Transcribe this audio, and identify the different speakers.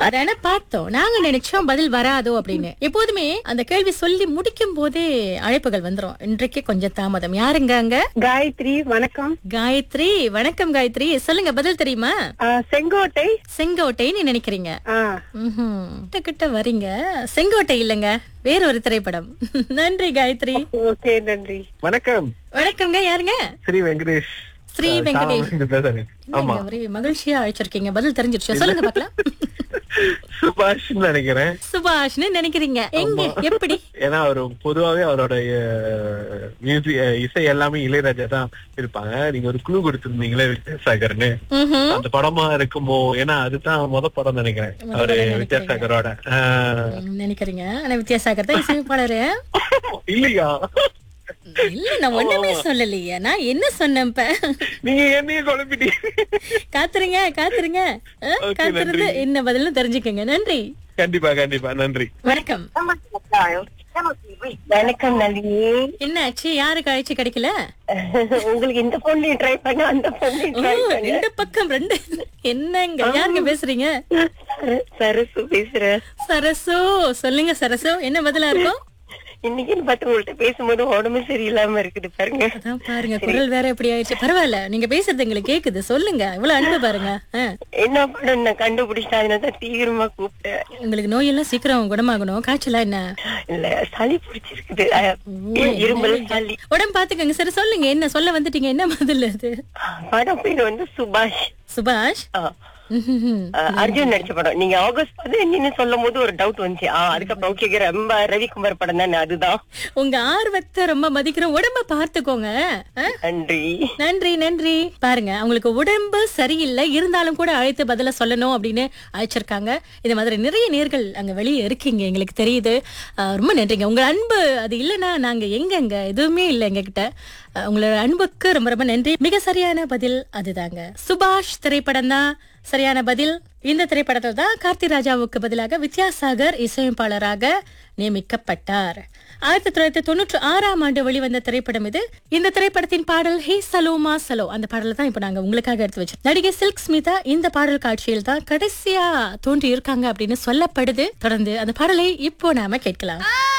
Speaker 1: அதான பார்த்தோம் நாங்க நினைச்சோம் பதில் வராதோ அப்படின்னு எப்போதுமே அந்த கேள்வி சொல்லி முடிக்கும் போதே அழைப்புகள் வந்துரும் இன்றைக்கு கொஞ்சம் தாமதம் யாருங்க அங்க
Speaker 2: காயத்ரி வணக்கம்
Speaker 1: காயத்ரி வணக்கம் காயத்ரி சொல்லுங்க பதில் தெரியுமா
Speaker 2: ஆ, செங்கோட்டை
Speaker 1: செங்கோட்டைன்னு நினைக்கிறீங்க
Speaker 2: ஆ,
Speaker 1: ம்ஹும். கிட்ட கிட்ட வரீங்க செங்கோட்டை இல்லங்க வேற ஒரு திரைப்படம் நன்றி காயத்ரி
Speaker 2: ஓகே நன்றி
Speaker 3: வணக்கம்
Speaker 1: வணக்கங்க யாருங்க
Speaker 3: ஸ்ரீ வெங்கடேஷ்
Speaker 1: ஸ்ரீ வெங்கடேஷ்
Speaker 3: சாமிலிருந்து பேசுறேன் ஆமா
Speaker 1: என்னங்க ஒரே மகிழ்ச்சியா அழைச்சிருக்கீங்க பதில் தெரிஞ்சிருச்சு சொல்லுங்க பாக்கலாம்
Speaker 3: சுபாஷ் நினைக்கிறேன்
Speaker 1: சுபாஷ்னு நினைக்கிறீங்க எங்க எப்படி
Speaker 3: ஏன்னா அவரு பொதுவாவே அவரோட மியூசிக் இசை எல்லாமே இளையராஜா தான் இருப்பாங்க நீங்க ஒரு குழு கொடுத்திருந்தீங்களே வித்யாசாகர்னு
Speaker 1: ம்ஹும்.
Speaker 3: அந்த படமா இருக்குமோ ஏன்னா அதுதான் முத படம் நினைக்கிறேன்
Speaker 1: முத
Speaker 3: அவரு
Speaker 1: படம் நினைக்கிறீங்க.
Speaker 3: வித்யாசாகரோட ஆஹ்,
Speaker 1: ம், நினைக்கிறீங்க ஆனா வித்யாசாகர் தான் இசையமைப்பாளரு
Speaker 3: இல்லையா
Speaker 1: இல்ல நான் ஒண்ணுமே சொல்லலையே நான் என்ன சொன்னேன் இப்ப
Speaker 3: நீங்க என்னைய குழப்பிட்டீங்க
Speaker 1: காத்துருங்க காத்துருங்க ஆ,
Speaker 3: Okay,
Speaker 1: காத்திருந்து
Speaker 3: நன்றி.
Speaker 1: என்ன பதில்னு தெரிஞ்சுக்கங்க நன்றி
Speaker 3: கண்டிப்பா கண்டிப்பா நன்றி
Speaker 1: வணக்கம்
Speaker 2: வணக்கம் நளினி
Speaker 1: என்ன ஆச்சு யாருக்கு அழைச்சு கிடைக்கல
Speaker 2: உங்களுக்கு இந்த பொண்ணையும் ட்ரை பண்ண அந்த பொண்ணையும்
Speaker 1: ஓ,
Speaker 2: ட்ரை பண்ண
Speaker 1: ரெண்டு பக்கம் ரெண்டு என்னங்க யாருங்க பேசுறீங்க
Speaker 2: சரசு பேசுறேன்
Speaker 1: சரசு சொல்லுங்க சரசு என்ன பதிலா இருக்கும்
Speaker 2: இன்னைக்கு பார்த்து உங்கள்ட்ட பேசும்போது உடம்பு சரியில்லாம இருக்குது பாருங்க
Speaker 1: அதான் பாருங்க குரல் வேற எப்படி ஆயிடுச்சு பரவாயில்ல நீங்க பேசுறது எங்களுக்கு கேக்குது சொல்லுங்க இவ்வளவு அன்பு பாருங்க ஆ.
Speaker 2: என்ன படம் நான் கண்டுபிடிச்சிட்டேன் அதனால தான் தீவிரமா கூப்பிட்டேன்
Speaker 1: உங்களுக்கு நோயெல்லாம் சீக்கிரம் குணமாகணும் காய்ச்சலா என்ன
Speaker 2: இல்ல சளி பிடிச்சிருக்குது அஹ், இருமல் சளி
Speaker 1: உடம்பு பாத்துக்கங்க சரி சொல்லுங்க என்ன சொல்ல வந்துட்டீங்க என்ன பதில் அது
Speaker 2: படம் பேர் வந்து சுபாஷ்
Speaker 1: சுபாஷ்
Speaker 2: ஆ.
Speaker 1: ம்ஹும்.
Speaker 2: அஹ், அர்ஜுன் நடிச்ச படம் நீங்க ஆகஸ்ட் பதினஞ்சுன்னு சொல்லும் போது ஒரு டவுட் வந்துச்சு ஆ, அதுக்கப்புறம் ஓகே ரொம்ப ரவிக்குமார் படம் தானே அதுதான்
Speaker 1: உங்க ஆர்வத்தை ரொம்ப மதிக்கிறோம் உடம்ப பார்த்துக்கோங்க ஆ?
Speaker 2: நன்றி
Speaker 1: நன்றி நன்றி பாருங்க அவங்களுக்கு உடம்பு சரியில்லை இருந்தாலும் கூட அழைத்து பதில சொல்லணும் அப்படின்னு அழைச்சிருக்காங்க இந்த மாதிரி நிறைய நேர்கள் அங்க வெளியே இருக்கீங்க எங்களுக்கு தெரியுது ஆஹ் ரொம்ப நன்றிங்க உங்க அன்பு அது இல்லைன்னா நாங்க எங்கங்க எதுவுமே இல்லை எங்ககிட்ட ஆஹ் உங்களோட அன்புக்கு ரொம்ப ரொம்ப நன்றி மிக சரியான பதில் அதுதாங்க சுபாஷ் திரைப்படம் தான் சரியான பதில் இந்த திரைப்படத்தில் தான் கார்த்தி ராஜாவுக்கு பதிலாக வித்யாசாகர் இசையமைப்பாளராக நியமிக்கப்பட்டார் ஆயிரத்தி தொள்ளாயிரத்தி தொண்ணூற்றி ஆறாம் ஆண்டு வெளிவந்த திரைப்படம் இது இந்த திரைப்படத்தின் பாடல் ஹே சலோமா சலோ அந்த பாடலை தான் இப்ப நாங்க உங்களுக்காக எடுத்து வச்சோம் நடிகை சில்க் ஸ்மிதா இந்த பாடல் காட்சியில் தான் கடைசியா தோன்றி இருக்காங்க அப்படின்னு சொல்லப்படுது தொடர்ந்து அந்த பாடலை இப்போ நாம கேட்கலாம்